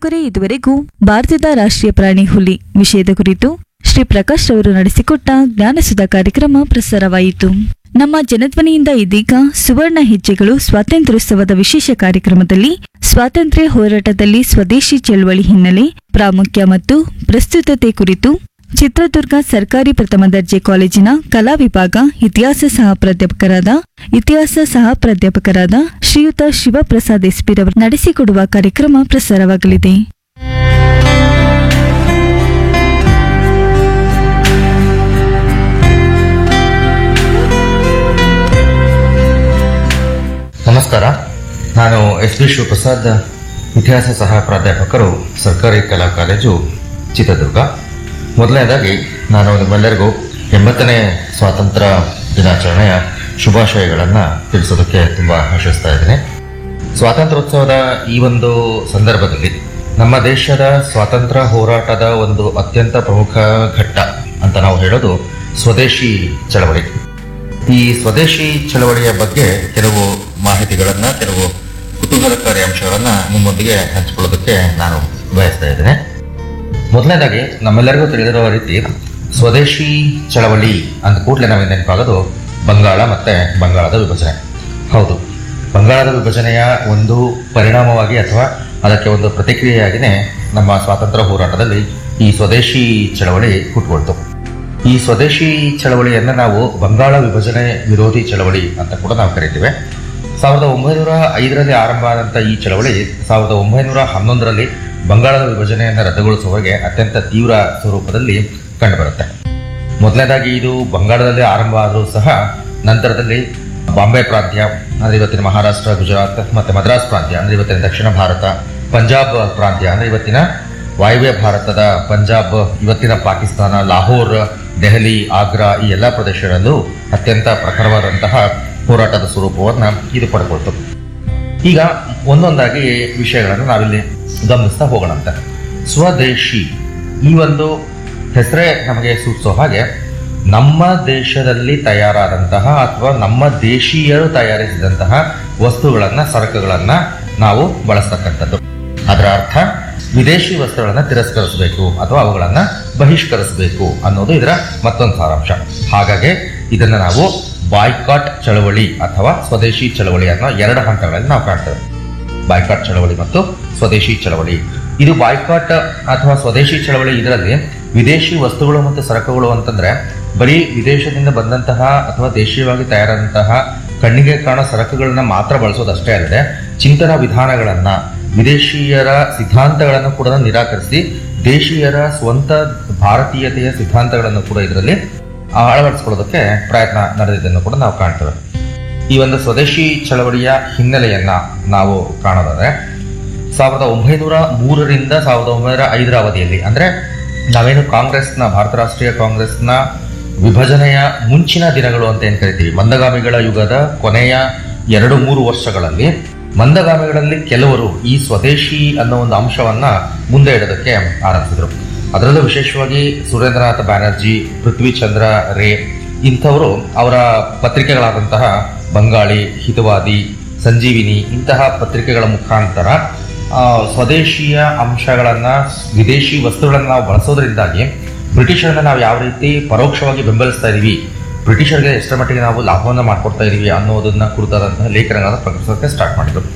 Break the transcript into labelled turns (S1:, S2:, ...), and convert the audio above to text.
S1: ಕೇಳುಗರೆ ಇದುವರೆಗೂ ಭಾರತದ ರಾಷ್ಟ್ರೀಯ ಪ್ರಾಣಿ ಹುಲಿ ವಿಷಯದ ಕುರಿತು ಶ್ರೀ ಪ್ರಕಾಶ್ ಅವರು ನಡೆಸಿಕೊಟ್ಟ ಜ್ಞಾನಸುಧ ಕಾರ್ಯಕ್ರಮ ಪ್ರಸಾರವಾಯಿತು ನಮ್ಮ ಜನಧ್ವನಿಯಿಂದ ಇದೀಗ ಸುವರ್ಣ ಹೆಜ್ಜೆಗಳು ಸ್ವಾತಂತ್ರ್ಯೋತ್ಸವದ ವಿಶೇಷ ಕಾರ್ಯಕ್ರಮದಲ್ಲಿ ಸ್ವಾತಂತ್ರ್ಯ ಹೋರಾಟದಲ್ಲಿ ಸ್ವದೇಶಿ ಚಳವಳಿ ಹಿನ್ನೆಲೆ ಪ್ರಾಮುಖ್ಯ ಮತ್ತು ಪ್ರಸ್ತುತತೆ ಕುರಿತು ಚಿತ್ರದುರ್ಗ ಸರ್ಕಾರಿ ಪ್ರಥಮ ದರ್ಜೆ ಕಾಲೇಜಿನ ಕಲಾ ವಿಭಾಗ ಇತಿಹಾಸ ಸಹ ಪ್ರಾಧ್ಯಾಪಕರಾದ ಇತಿಹಾಸ ಸಹ ಪ್ರಾಧ್ಯಾಪಕರಾದ ಶ್ರೀಯುತ ಶಿವಪ್ರಸಾದ್ ಎಸ್ಪಿರವರು ನಡೆಸಿಕೊಡುವ ಕಾರ್ಯಕ್ರಮ ಪ್ರಸಾರವಾಗಲಿದೆ
S2: ನಮಸ್ಕಾರ ನಾನು ಎಸ್ ಬಿ ಶಿವಪ್ರಸಾದ್ ಇತಿಹಾಸ ಸಹ ಪ್ರಾಧ್ಯಾಪಕರು ಸರ್ಕಾರಿ ಕಲಾ ಕಾಲೇಜು ಚಿತ್ರದುರ್ಗ ಮೊದಲನೇದಾಗಿ ನಾನು ನಿಮ್ಮೆಲ್ಲರಿಗೂ ಎಂಬತ್ತನೇ ಸ್ವಾತಂತ್ರ್ಯ ದಿನಾಚರಣೆಯ ಶುಭಾಶಯಗಳನ್ನು ತಿಳಿಸೋದಕ್ಕೆ ತುಂಬ ಆಶಿಸ್ತಾ ಇದ್ದೀನಿ ಸ್ವಾತಂತ್ರ್ಯೋತ್ಸವದ ಈ ಒಂದು ಸಂದರ್ಭದಲ್ಲಿ ನಮ್ಮ ದೇಶದ ಸ್ವಾತಂತ್ರ್ಯ ಹೋರಾಟದ ಒಂದು ಅತ್ಯಂತ ಪ್ರಮುಖ ಘಟ್ಟ ಅಂತ ನಾವು ಹೇಳೋದು ಸ್ವದೇಶಿ ಚಳವಳಿ ಈ ಸ್ವದೇಶಿ ಚಳವಳಿಯ ಬಗ್ಗೆ ಕೆಲವು ಮಾಹಿತಿಗಳನ್ನ ಕೆಲವು ಕುತೂಹಲಕಾರಿ ಅಂಶಗಳನ್ನ ನಿಮ್ಮೊಂದಿಗೆ ಹಂಚಿಕೊಳ್ಳೋದಕ್ಕೆ ನಾನು ಬಯಸ್ತಾ ಇದ್ದೇನೆ ಮೊದಲನೇದಾಗಿ ನಮ್ಮೆಲ್ಲರಿಗೂ ತಿಳಿದಿರುವ ರೀತಿ ಸ್ವದೇಶಿ ಚಳವಳಿ ಅಂದ ಕೂಡಲೇ ನಮಗೆ ನೆನಪಾಗೋದು ಬಂಗಾಳ ಮತ್ತೆ ಬಂಗಾಳದ ವಿಭಜನೆ ಹೌದು ಬಂಗಾಳದ ವಿಭಜನೆಯ ಒಂದು ಪರಿಣಾಮವಾಗಿ ಅಥವಾ ಅದಕ್ಕೆ ಒಂದು ಪ್ರತಿಕ್ರಿಯೆಯಾಗಿಯೇ ನಮ್ಮ ಸ್ವಾತಂತ್ರ್ಯ ಹೋರಾಟದಲ್ಲಿ ಈ ಸ್ವದೇಶಿ ಚಳವಳಿ ಹುಟ್ಟುಕೊಳ್ತು ಈ ಸ್ವದೇಶಿ ಚಳವಳಿಯನ್ನ ನಾವು ಬಂಗಾಳ ವಿಭಜನೆ ವಿರೋಧಿ ಚಳವಳಿ ಅಂತ ಕೂಡ ನಾವು ಕರಿತೀವಿ ಸಾವಿರದ ಒಂಬೈನೂರ ಐದರಲ್ಲಿ ಆರಂಭ ಆದಂಥ ಈ ಚಳವಳಿ ಸಾವಿರದ ಒಂಬೈನೂರ ಹನ್ನೊಂದರಲ್ಲಿ ಬಂಗಾಳದ ವಿಭಜನೆಯನ್ನು ರದ್ದುಗೊಳಿಸುವವರೆಗೆ ಅತ್ಯಂತ ತೀವ್ರ ಸ್ವರೂಪದಲ್ಲಿ ಕಂಡುಬರುತ್ತೆ ಮೊದಲನೇದಾಗಿ ಇದು ಬಂಗಾಳದಲ್ಲಿ ಆರಂಭ ಆದರೂ ಸಹ ನಂತರದಲ್ಲಿ ಬಾಂಬೆ ಪ್ರಾಂತ್ಯ ಅಂದ್ರೆ ಇವತ್ತಿನ ಮಹಾರಾಷ್ಟ್ರ ಗುಜರಾತ್ ಮತ್ತೆ ಮದ್ರಾಸ್ ಪ್ರಾಂತ್ಯ ಅಂದ್ರೆ ಇವತ್ತಿನ ದಕ್ಷಿಣ ಭಾರತ ಪಂಜಾಬ್ ಪ್ರಾಂತ್ಯ ಅಂದ್ರೆ ಇವತ್ತಿನ ವಾಯುವ್ಯ ಭಾರತದ ಪಂಜಾಬ್ ಇವತ್ತಿನ ಪಾಕಿಸ್ತಾನ ಲಾಹೋರ್ ದೆಹಲಿ ಆಗ್ರಾ ಈ ಎಲ್ಲ ಪ್ರದೇಶಗಳಲ್ಲೂ ಅತ್ಯಂತ ಪ್ರಖರವಾದಂತಹ ಹೋರಾಟದ ಸ್ವರೂಪವನ್ನ ಇದು ಪಡ್ಕೊಳ್ತು ಈಗ ಒಂದೊಂದಾಗಿ ವಿಷಯಗಳನ್ನು ನಾವಿಲ್ಲಿ ಗಮನಿಸ್ತಾ ಹೋಗೋಣಂತ ಸ್ವದೇಶಿ ಈ ಒಂದು ಹೆಸರೇ ನಮಗೆ ಸೂಚಿಸೋ ಹಾಗೆ ನಮ್ಮ ದೇಶದಲ್ಲಿ ತಯಾರಾದಂತಹ ಅಥವಾ ನಮ್ಮ ದೇಶೀಯರು ತಯಾರಿಸಿದಂತಹ ವಸ್ತುಗಳನ್ನ ಸರಕುಗಳನ್ನ ನಾವು ಬಳಸ್ತಕ್ಕಂಥದ್ದು ಅದರ ಅರ್ಥ ವಿದೇಶಿ ವಸ್ತುಗಳನ್ನ ತಿರಸ್ಕರಿಸಬೇಕು ಅಥವಾ ಅವುಗಳನ್ನ ಬಹಿಷ್ಕರಿಸಬೇಕು ಅನ್ನೋದು ಇದರ ಮತ್ತೊಂದು ಸಾರಾಂಶ ಹಾಗಾಗಿ ಇದನ್ನ ನಾವು ಬಾಯ್ಕಾಟ್ ಚಳವಳಿ ಅಥವಾ ಸ್ವದೇಶಿ ಚಳವಳಿ ಅನ್ನೋ ಎರಡು ಹಂತಗಳಲ್ಲಿ ನಾವು ಕಾಣ್ತೇವೆ ಬಾಯ್ಕಾಟ್ ಚಳವಳಿ ಮತ್ತು ಸ್ವದೇಶಿ ಚಳವಳಿ ಇದು ಬಾಯ್ಕಾಟ್ ಅಥವಾ ಸ್ವದೇಶಿ ಚಳವಳಿ ಇದರಲ್ಲಿ ವಿದೇಶಿ ವಸ್ತುಗಳು ಮತ್ತು ಸರಕುಗಳು ಅಂತಂದ್ರೆ ಬರೀ ವಿದೇಶದಿಂದ ಬಂದಂತಹ ಅಥವಾ ದೇಶೀಯವಾಗಿ ತಯಾರಾದಂತಹ ಕಣ್ಣಿಗೆ ಕಾಣೋ ಸರಕುಗಳನ್ನ ಮಾತ್ರ ಬಳಸೋದಷ್ಟೇ ಅಲ್ಲದೆ ಚಿಂತನಾ ವಿಧಾನಗಳನ್ನ ವಿದೇಶಿಯರ ಸಿದ್ಧಾಂತಗಳನ್ನು ಕೂಡ ನಿರಾಕರಿಸಿ ದೇಶೀಯರ ಸ್ವಂತ ಭಾರತೀಯತೆಯ ಸಿದ್ಧಾಂತಗಳನ್ನು ಕೂಡ ಇದರಲ್ಲಿ ಅಳವಡಿಸಿಕೊಳ್ಳೋದಕ್ಕೆ ಪ್ರಯತ್ನ ನಡೆದಿದ್ದನ್ನು ಕೂಡ ನಾವು ಕಾಣ್ತೇವೆ ಈ ಒಂದು ಸ್ವದೇಶಿ ಚಳವಳಿಯ ಹಿನ್ನೆಲೆಯನ್ನ ನಾವು ಕಾಣೋದಾದ್ರೆ ಸಾವಿರದ ಒಂಬೈನೂರ ಮೂರರಿಂದ ಸಾವಿರದ ಒಂಬೈನೂರ ಐದರ ಅವಧಿಯಲ್ಲಿ ಅಂದ್ರೆ ನಾವೇನು ಕಾಂಗ್ರೆಸ್ನ ಭಾರತ ರಾಷ್ಟ್ರೀಯ ಕಾಂಗ್ರೆಸ್ನ ವಿಭಜನೆಯ ಮುಂಚಿನ ದಿನಗಳು ಅಂತ ಏನ್ ಕರಿತೀವಿ ಮಂದಗಾಮಿಗಳ ಯುಗದ ಕೊನೆಯ ಎರಡು ಮೂರು ವರ್ಷಗಳಲ್ಲಿ ಮಂದಗಾಮಿಗಳಲ್ಲಿ ಕೆಲವರು ಈ ಸ್ವದೇಶಿ ಅನ್ನೋ ಒಂದು ಅಂಶವನ್ನ ಮುಂದೆ ಇಡೋದಕ್ಕೆ ಆರಂಭಿಸಿದ್ರು ಅದರಲ್ಲೂ ವಿಶೇಷವಾಗಿ ಸುರೇಂದ್ರನಾಥ ಬ್ಯಾನರ್ಜಿ ಪೃಥ್ವಿಚಂದ್ರ ರೇ ಇಂಥವರು ಅವರ ಪತ್ರಿಕೆಗಳಾದಂತಹ ಬಂಗಾಳಿ ಹಿತವಾದಿ ಸಂಜೀವಿನಿ ಇಂತಹ ಪತ್ರಿಕೆಗಳ ಮುಖಾಂತರ ಆ, ಸ್ವದೇಶೀಯ ಅಂಶಗಳನ್ನ ವಿದೇಶಿ ವಸ್ತುಗಳನ್ನ ನಾವು ಬಳಸೋದ್ರಿಂದಾಗಿ ಬ್ರಿಟಿಷರನ್ನ ನಾವು ಯಾವ ರೀತಿ ಪರೋಕ್ಷವಾಗಿ ಬೆಂಬಲಿಸ್ತಾ ಇದೀವಿ ಬ್ರಿಟಿಷರಿಗೆ ಎಷ್ಟರ ಮಟ್ಟಿಗೆ ನಾವು ಲಾಭವನ್ನ ಮಾಡ್ಕೊಡ್ತಾ ಇದೀವಿ ಅನ್ನೋದನ್ನ ಕುರಿತಾದಂತಹ ಲೇಖನಗಳನ್ನ ಪ್ರಕಟಿಸೋಕೆ ಸ್ಟಾರ್ಟ್ ಮಾಡಿದ್ರು